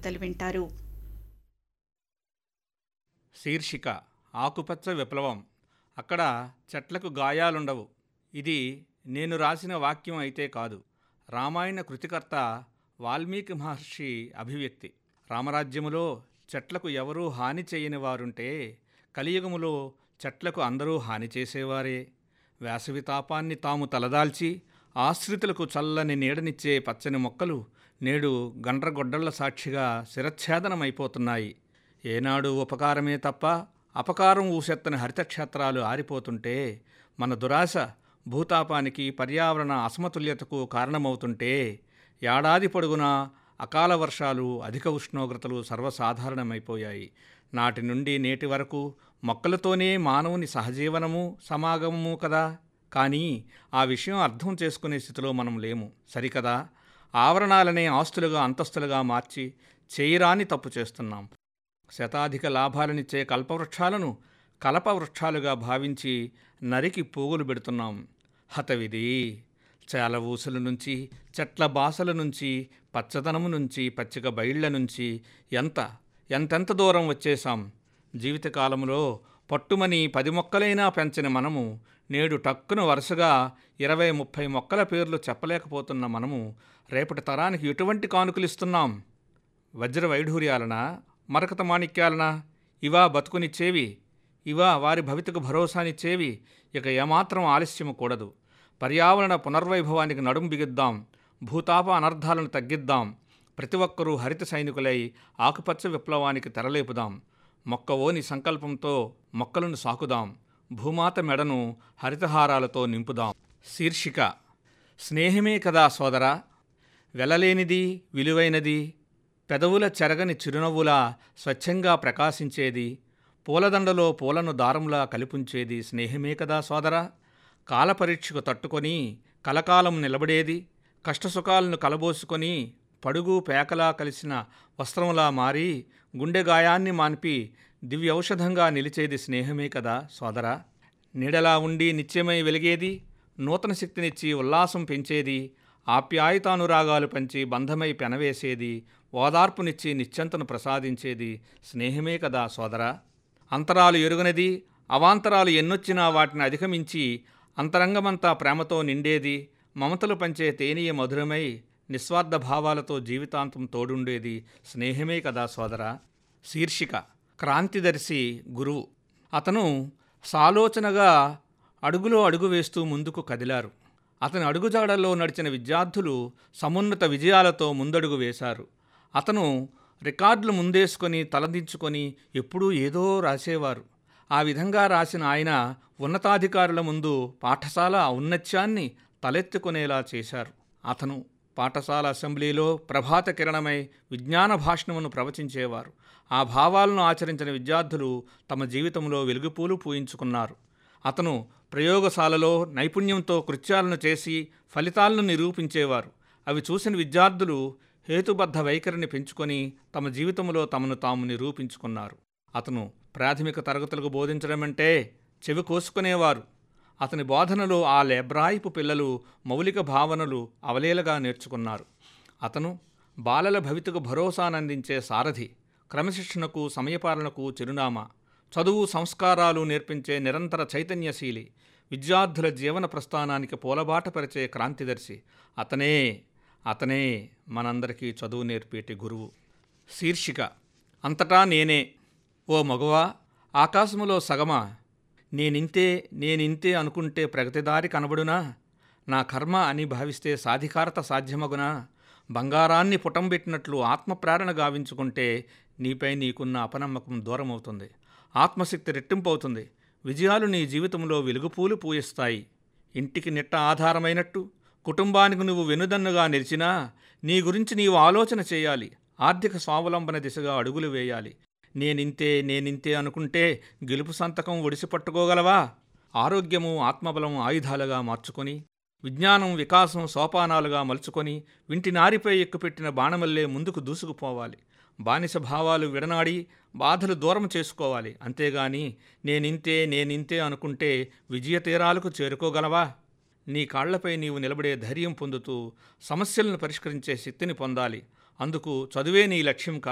వార్తలు వింటారు శీర్షిక ఆకుపచ్చ విప్లవం అక్కడ చెట్లకు గాయాలుండవు ఇది నేను రాసిన వాక్యం అయితే కాదు రామాయణ కృతికర్త వాల్మీకి మహర్షి అభివ్యక్తి రామరాజ్యములో చెట్లకు ఎవరూ హాని చేయని వారుంటే కలియుగములో చెట్లకు అందరూ హాని చేసేవారే వేసవి తాపాన్ని తాము తలదాల్చి ఆశ్రితులకు చల్లని నీడనిచ్చే పచ్చని మొక్కలు నేడు గండ్రగొడ్డళ్ల సాక్షిగా శిరచ్ఛేదనమైపోతున్నాయి ఏనాడు ఉపకారమే తప్ప అపకారం ఊసెత్తని హరితక్షేత్రాలు ఆరిపోతుంటే మన దురాశ భూతాపానికి పర్యావరణ అసమతుల్యతకు కారణమవుతుంటే ఏడాది పొడుగునా అకాల వర్షాలు అధిక ఉష్ణోగ్రతలు సర్వసాధారణమైపోయాయి నాటి నుండి నేటి వరకు మొక్కలతోనే మానవుని సహజీవనము సమాగమము కదా కానీ ఆ విషయం అర్థం చేసుకునే స్థితిలో మనం లేము సరికదా ఆవరణాలనే ఆస్తులుగా అంతస్తులుగా మార్చి చేయరాని తప్పు చేస్తున్నాం శతాధిక లాభాలనిచ్చే కల్పవృక్షాలను కలపవృక్షాలుగా భావించి నరికి పోగులు పెడుతున్నాం హతవిధి చేల ఊసుల నుంచి చెట్ల బాసల నుంచి పచ్చదనము నుంచి పచ్చిక బయళ్ల నుంచి ఎంత ఎంతెంత దూరం వచ్చేశాం జీవితకాలంలో పట్టుమని పది మొక్కలైనా పెంచిన మనము నేడు టక్కున వరుసగా ఇరవై ముప్పై మొక్కల పేర్లు చెప్పలేకపోతున్న మనము రేపటి తరానికి ఎటువంటి కానుకలు ఇస్తున్నాం వజ్ర వైఢూర్యాలనా మరకత మాణిక్యాలనా ఇవా బతుకునిచ్చేవి ఇవా వారి భవితకు భరోసానిచ్చేవి ఇక ఏమాత్రం ఆలస్యము కూడదు పర్యావరణ పునర్వైభవానికి నడుం బిగిద్దాం భూతాప అనర్థాలను తగ్గిద్దాం ప్రతి ఒక్కరూ హరిత సైనికులై ఆకుపచ్చ విప్లవానికి తెరలేపుదాం మొక్కవోని సంకల్పంతో మొక్కలను సాకుదాం భూమాత మెడను హరితహారాలతో నింపుదాం శీర్షిక స్నేహమే కదా సోదరా వెలలేనిది విలువైనది పెదవుల చెరగని చిరునవ్వులా స్వచ్ఛంగా ప్రకాశించేది పూలదండలో పూలను దారంలా కలిపుంచేది స్నేహమే కదా సోదరా కాలపరీక్షకు తట్టుకొని కలకాలం నిలబడేది కష్టసుఖాలను కలబోసుకొని పడుగు పేకలా కలిసిన వస్త్రంలా మారి గుండె గాయాన్ని మాన్పి దివ్యౌషధంగా నిలిచేది స్నేహమే కదా సోదరా నీడలా ఉండి నిత్యమై వెలిగేది నూతన శక్తినిచ్చి ఉల్లాసం పెంచేది ఆప్యాయతానురాగాలు పంచి బంధమై పెనవేసేది ఓదార్పునిచ్చి నిశ్చంతను ప్రసాదించేది స్నేహమే కదా సోదరా అంతరాలు ఎరుగనిది అవాంతరాలు ఎన్నొచ్చినా వాటిని అధిగమించి అంతరంగమంతా ప్రేమతో నిండేది మమతలు పంచే తేనీయ మధురమై నిస్వార్థ భావాలతో జీవితాంతం తోడుండేది స్నేహమే కదా సోదరా శీర్షిక క్రాంతిదర్శి గురువు అతను సాలోచనగా అడుగులో అడుగు వేస్తూ ముందుకు కదిలారు అతని అడుగుజాడల్లో నడిచిన విద్యార్థులు సమున్నత విజయాలతో ముందడుగు వేశారు అతను రికార్డులు ముందేసుకొని తలదించుకొని ఎప్పుడూ ఏదో రాసేవారు ఆ విధంగా రాసిన ఆయన ఉన్నతాధికారుల ముందు పాఠశాల ఔన్నత్యాన్ని తలెత్తుకునేలా చేశారు అతను పాఠశాల అసెంబ్లీలో ప్రభాత కిరణమై విజ్ఞాన భాషణమును ప్రవచించేవారు ఆ భావాలను ఆచరించిన విద్యార్థులు తమ జీవితంలో వెలుగుపూలు పూయించుకున్నారు అతను ప్రయోగశాలలో నైపుణ్యంతో కృత్యాలను చేసి ఫలితాలను నిరూపించేవారు అవి చూసిన విద్యార్థులు హేతుబద్ధ వైఖరిని పెంచుకొని తమ జీవితంలో తమను తాము నిరూపించుకున్నారు అతను ప్రాథమిక తరగతులకు బోధించడమంటే చెవి కోసుకునేవారు అతని బోధనలో ఆ లేబ్రాయిపు పిల్లలు మౌలిక భావనలు అవలేలగా నేర్చుకున్నారు అతను బాలల భవితకు భరోసానందించే సారథి క్రమశిక్షణకు సమయపాలనకు చిరునామా చదువు సంస్కారాలు నేర్పించే నిరంతర చైతన్యశీలి విద్యార్థుల జీవన ప్రస్థానానికి పూలబాటపరిచే క్రాంతిదర్శి అతనే అతనే మనందరికీ చదువు నేర్పేటి గురువు శీర్షిక అంతటా నేనే ఓ మగవా ఆకాశములో సగమా నేనింతే నేనింతే అనుకుంటే ప్రగతిదారి కనబడునా నా కర్మ అని భావిస్తే సాధికారత సాధ్యమగునా బంగారాన్ని పుటంబెట్టినట్లు ఆత్మప్రేరణ గావించుకుంటే నీపై నీకున్న అపనమ్మకం దూరమవుతుంది ఆత్మశక్తి రెట్టింపవుతుంది విజయాలు నీ జీవితంలో వెలుగుపూలు పూయిస్తాయి ఇంటికి నిట్ట ఆధారమైనట్టు కుటుంబానికి నువ్వు వెనుదన్నుగా నిలిచినా నీ గురించి నీవు ఆలోచన చేయాలి ఆర్థిక స్వావలంబన దిశగా అడుగులు వేయాలి నేనింతే నేనింతే అనుకుంటే గెలుపు సంతకం ఒడిసి పట్టుకోగలవా ఆరోగ్యము ఆత్మబలం ఆయుధాలుగా మార్చుకొని విజ్ఞానం వికాసం సోపానాలుగా మలుచుకొని వింటి నారిపై ఎక్కుపెట్టిన బాణమల్లే ముందుకు దూసుకుపోవాలి బానిస భావాలు విడనాడి బాధలు దూరం చేసుకోవాలి అంతేగాని నేనింతే నేనింతే అనుకుంటే విజయ తీరాలకు చేరుకోగలవా నీ కాళ్లపై నీవు నిలబడే ధైర్యం పొందుతూ సమస్యలను పరిష్కరించే శక్తిని పొందాలి అందుకు చదువే నీ లక్ష్యం కా